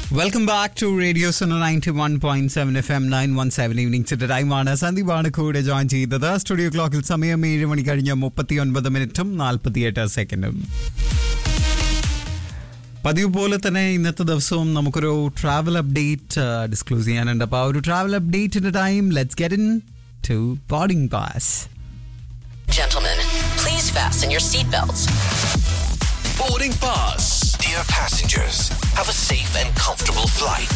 Welcome back to radio സോണ ninety one point seven F M nine one seven ഈവനിങ്സിന്റെ ടൈമാണ് സന്ദീപാണ് കൂടെ ജോയിൻ ചെയ്തത് സ്റ്റുഡിയോ ക്ലോക്കിൽ സമയം ഏഴ് മണി കഴിഞ്ഞ് മുപ്പത്തി ഒൻപത് മിനിറ്റും നാൽപ്പത്തിയെട്ട് സെക്കൻഡും പതിവ് പോലെ തന്നെ ഇന്നത്തെ ദിവസവും നമുക്കൊരു ട്രാവൽ അപ്ഡേറ്റ് ഡിസ്ക്ലോസ് ചെയ്യാനുണ്ട് അപ്പോൾ ആ ഒരു ട്രാവൽ അപ്ഡേറ്റിന്റെ time let's get into boarding pass Gentlemen, please fasten your seatbelts. Boarding pass. Dear passengers, have a safe and comfortable flight.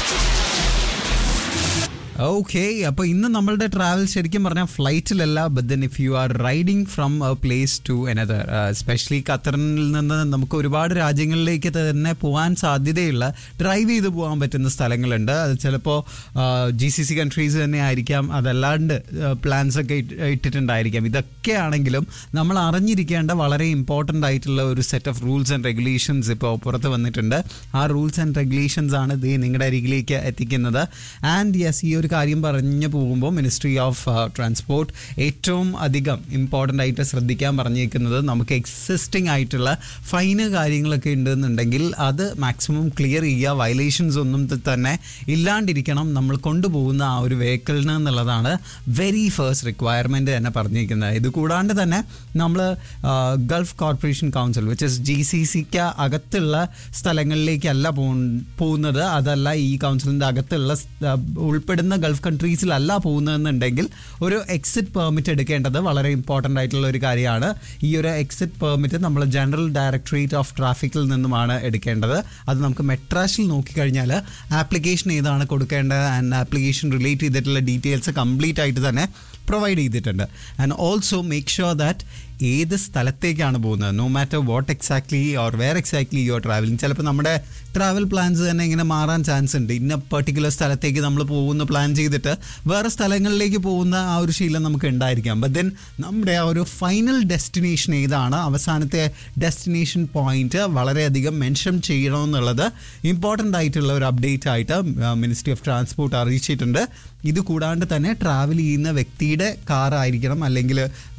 Okay അപ്പോൾ ഇന്ന് നമ്മളുടെ ട്രാവൽ ശരിക്കും പറഞ്ഞാൽ ഫ്ലൈറ്റിലല്ല but then if you are riding from a place to another specially ഖത്തറിൽ നിന്ന് നമുക്ക് ഒരുപാട് രാജ്യങ്ങളിലേക്ക് തന്നെ പോകാൻ സാധ്യതയുള്ള ഡ്രൈവ് ചെയ്ത് പോകാൻ പറ്റുന്ന സ്ഥലങ്ങളുണ്ട് അത് ചിലപ്പോൾ ജി സി സി കൺട്രീസ് തന്നെ ആയിരിക്കാം അതല്ലാണ്ട് പ്ലാൻസ് ഒക്കെ ഇട്ട് ഇട്ടിട്ടുണ്ടായിരിക്കാം ഇതൊക്കെ ആണെങ്കിലും നമ്മൾ അറിഞ്ഞിരിക്കേണ്ട വളരെ ഇമ്പോർട്ടൻ്റ് ആയിട്ടുള്ള ഒരു set of rules and regulations ഇപ്പോൾ പുറത്ത് വന്നിട്ടുണ്ട് ആ റൂൾസ് ആൻഡ് റെഗുലേഷൻസ് ആണ് ഇത് നിങ്ങളുടെ അരികിലേക്ക് എത്തിക്കുന്നത് ആൻഡ് യെസ് ഈ ഒരു കാര്യം പറഞ്ഞു പോകുമ്പോൾ മിനിസ്ട്രി ഓഫ് ട്രാൻസ്പോർട്ട് ഏറ്റവും അധികം ഇമ്പോർട്ടൻ്റ് ആയിട്ട് ശ്രദ്ധിക്കാൻ പറഞ്ഞേക്കുന്നത് നമുക്ക് എക്സിസ്റ്റിംഗ് ആയിട്ടുള്ള ഫൈന് കാര്യങ്ങളൊക്കെ ഉണ്ടെന്നുണ്ടെങ്കിൽ അത് മാക്സിമം ക്ലിയർ ചെയ്യുക വയലേഷൻസ് ഒന്നും ത- തന്നെ ഇല്ലാണ്ടിരിക്കണം നമ്മൾ കൊണ്ടുപോകുന്ന ആ ഒരു വെഹിക്കിളിന് എന്നുള്ളതാണ് വെരി ഫസ്റ്റ് റിക്വയർമെൻറ്റ് തന്നെ പറഞ്ഞിരിക്കുന്നത് ഇത് കൂടാണ്ട് തന്നെ നമ്മൾ Gulf Corporation Council which is G C സിക്ക് അകത്തുള്ള സ്ഥലങ്ങളിലേക്കല്ല പോ- പോകുന്നത് അതല്ല ഈ കൗൺസിലിൻ്റെ അകത്തുള്ള സ്- ആ, ഉൾപ്പെടുന്ന ഗൾഫ് കൺട്രീസിലല്ല പോകുന്നതെന്നുണ്ടെങ്കിൽ ഒരു എക്സിറ്റ് പെർമിറ്റ് എടുക്കേണ്ടത് വളരെ ഇമ്പോർട്ടൻ്റ് ആയിട്ടുള്ള ഒരു കാര്യമാണ് ഈ ഒരു എക്സിറ്റ് പെർമിറ്റ് നമ്മൾ ജനറൽ ഡയറക്ടറേറ്റ് ഓഫ് ട്രാഫിക്കിൽ നിന്നുമാണ് എടുക്കേണ്ടത് അത് നമുക്ക് മെട്രാഷിൽ നോക്കിക്കഴിഞ്ഞാൽ ആപ്ലിക്കേഷൻ ഏതാണ് കൊടുക്കേണ്ടത് ആൻഡ് ആപ്ലിക്കേഷൻ റിലേറ്റ് ചെയ്തിട്ടുള്ള ഡീറ്റെയിൽസ് കംപ്ലീറ്റ് ആയിട്ട് തന്നെ പ്രൊവൈഡ് ചെയ്തിട്ടുണ്ട് and also make sure that ഏത് സ്ഥലത്തേക്കാണ് പോകുന്നത് no matter what exactly or where exactly your travelling ചിലപ്പോൾ നമ്മുടെ ട്രാവൽ പ്ലാൻസ് തന്നെ ഇങ്ങനെ മാറാൻ ചാൻസ് ഉണ്ട് ഇന്ന പെർട്ടിക്കുലർ സ്ഥലത്തേക്ക് നമ്മൾ പോകുന്ന പ്ലാൻ ചെയ്തിട്ട് വേറെ സ്ഥലങ്ങളിലേക്ക് പോകുന്ന ആ ഒരു ശീലം നമുക്ക് ഉണ്ടായിരിക്കാം ബട്ട് ദെൻ നമ്മുടെ ആ ഒരു ഫൈനൽ ഡെസ്റ്റിനേഷൻ ഏതാണ് അവസാനത്തെ ഡെസ്റ്റിനേഷൻ പോയിന്റ് വളരെയധികം മെൻഷൻ ചെയ്യണമെന്നുള്ളത് ഇമ്പോർട്ടൻ്റ് ആയിട്ടുള്ള ഒരു അപ്ഡേറ്റ് ആയിട്ട് മിനിസ്ട്രി ഓഫ് ട്രാൻസ്പോർട്ട് അറിയിച്ചിട്ടുണ്ട് ഇത് കൂടാണ്ട് തന്നെ ട്രാവൽ ചെയ്യുന്ന വ്യക്തിയുടെ കാർ ആയിരിക്കണം അല്ലെങ്കിൽ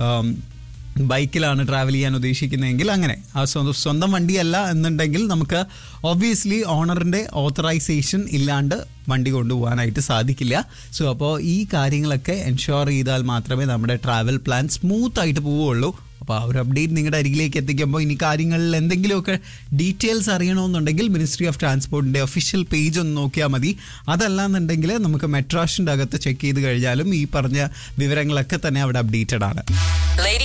ബൈക്കിലാണ് ട്രാവൽ ചെയ്യാൻ ഉദ്ദേശിക്കുന്നതെങ്കിൽ അങ്ങനെ ആ സ്വന്തം സ്വന്തം വണ്ടിയല്ല എന്നുണ്ടെങ്കിൽ നമുക്ക് ഒബ്വിയസ്ലി ഓണറിൻ്റെ ഓത്തറൈസേഷൻ ഇല്ലാണ്ട് വണ്ടി കൊണ്ടുപോകാനായിട്ട് സാധിക്കില്ല സോ അപ്പോൾ ഈ കാര്യങ്ങളൊക്കെ എൻഷുർ ചെയ്താൽ മാത്രമേ നമ്മുടെ ട്രാവൽ പ്ലാൻ സ്മൂത്ത് ആയിട്ട് പോവുകയുള്ളൂ അപ്പോൾ ആ ഒരു അപ്ഡേറ്റ് നിങ്ങളുടെ അരികിലേക്ക് എത്തിക്കുമ്പോൾ ഇനി കാര്യങ്ങളിൽ എന്തെങ്കിലുമൊക്കെ ഡീറ്റെയിൽസ് അറിയണമെന്നുണ്ടെങ്കിൽ മിനിസ്ട്രി ഓഫ് ട്രാൻസ്പോർട്ടിൻ്റെ ഒഫീഷ്യൽ പേജ് ഒന്ന് നോക്കിയാൽ മതി അതല്ലാന്നുണ്ടെങ്കിൽ നമുക്ക് മെട്രാഷിൻ്റെ അകത്ത് ചെക്ക് ചെയ്ത് കഴിഞ്ഞാലും ഈ പറഞ്ഞ വിവരങ്ങളൊക്കെ തന്നെ അവിടെ അപ്ഡേറ്റഡ് ആണ് Ladies